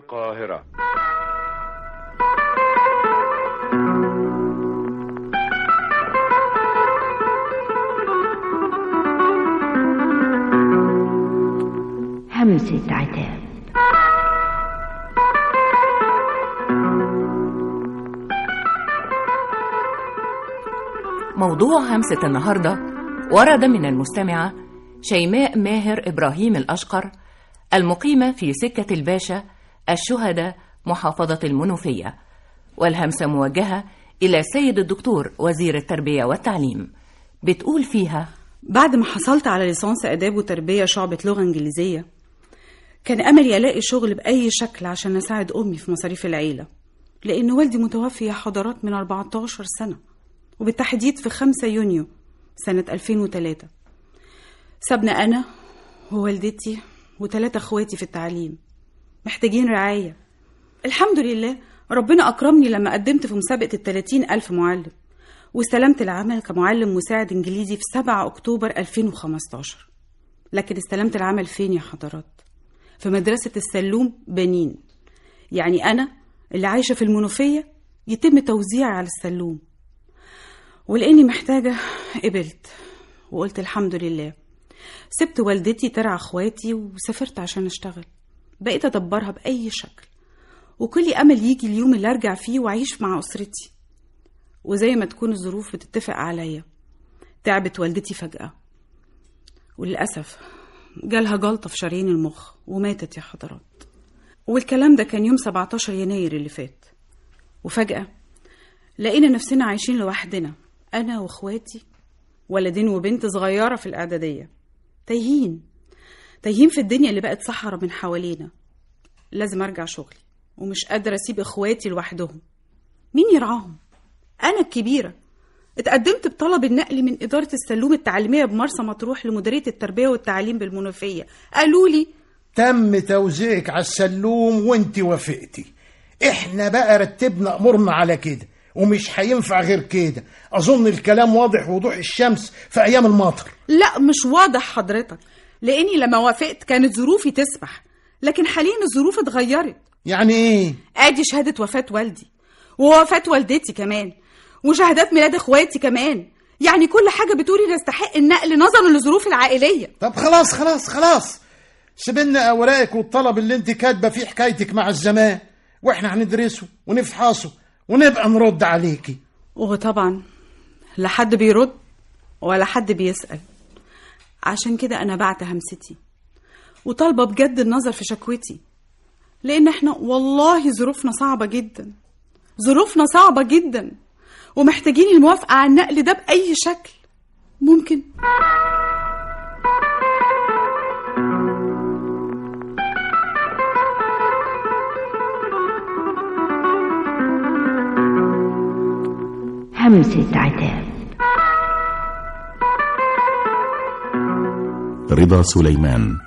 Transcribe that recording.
القاهرة همسة عتاب موضوع همسة النهاردة ورد من المستمعة شيماء ماهر إبراهيم الأشقر المقيمة في سكة الباشا الشهداء محافظة المنوفية والهمسة موجهة إلى السيد الدكتور وزير التربية والتعليم بتقول فيها بعد ما حصلت على ليسانس آداب وتربية شعبة لغة إنجليزية كان أملي ألاقي شغل بأي شكل عشان أساعد أمي في مصاريف العيلة لأن والدي متوفي يا حضرات من 14 سنة وبالتحديد في 5 يونيو سنة 2003 سابنا أنا ووالدتي وثلاثة أخواتي في التعليم محتاجين رعاية الحمد لله ربنا أكرمني لما قدمت في مسابقة التلاتين ألف معلم واستلمت العمل كمعلم مساعد إنجليزي في 7 أكتوبر 2015 لكن استلمت العمل فين يا حضرات؟ في مدرسة السلوم بنين يعني أنا اللي عايشة في المنوفية يتم توزيعي على السلوم ولاني محتاجه قبلت وقلت الحمد لله سبت والدتي ترعى اخواتي وسافرت عشان اشتغل بقيت ادبرها باي شكل وكل امل يجي اليوم اللي ارجع فيه واعيش مع اسرتي وزي ما تكون الظروف بتتفق عليا تعبت والدتي فجاه وللاسف جالها جلطه في شرايين المخ وماتت يا حضرات والكلام ده كان يوم 17 يناير اللي فات وفجاه لقينا نفسنا عايشين لوحدنا أنا وإخواتي ولدين وبنت صغيرة في الإعدادية تايهين تايهين في الدنيا اللي بقت صحرا من حوالينا لازم أرجع شغلي ومش قادرة أسيب إخواتي لوحدهم مين يرعاهم؟ أنا الكبيرة اتقدمت بطلب النقل من إدارة السلوم التعليمية بمرسى مطروح لمديرية التربية والتعليم بالمنوفية قالوا لي تم توزيعك على السلوم وانت وافقتي احنا بقى رتبنا امورنا على كده ومش هينفع غير كده اظن الكلام واضح وضوح الشمس في ايام المطر لا مش واضح حضرتك لاني لما وافقت كانت ظروفي تسمح لكن حاليا الظروف اتغيرت يعني ايه ادي شهاده وفاه والدي ووفاه والدتي كمان وشهادات ميلاد اخواتي كمان يعني كل حاجه بتقولي نستحق النقل نظرا للظروف العائليه طب خلاص خلاص خلاص سيبنا اوراقك والطلب اللي انت كاتبه فيه حكايتك مع الزمان واحنا هندرسه ونفحصه ونبقى نرد عليكي وطبعا لا حد بيرد ولا حد بيسأل عشان كده أنا بعت همستي وطالبة بجد النظر في شكوتي لأن احنا والله ظروفنا صعبة جدا ظروفنا صعبة جدا ومحتاجين الموافقة على النقل ده بأي شكل ممكن همسة عتاب رضا سليمان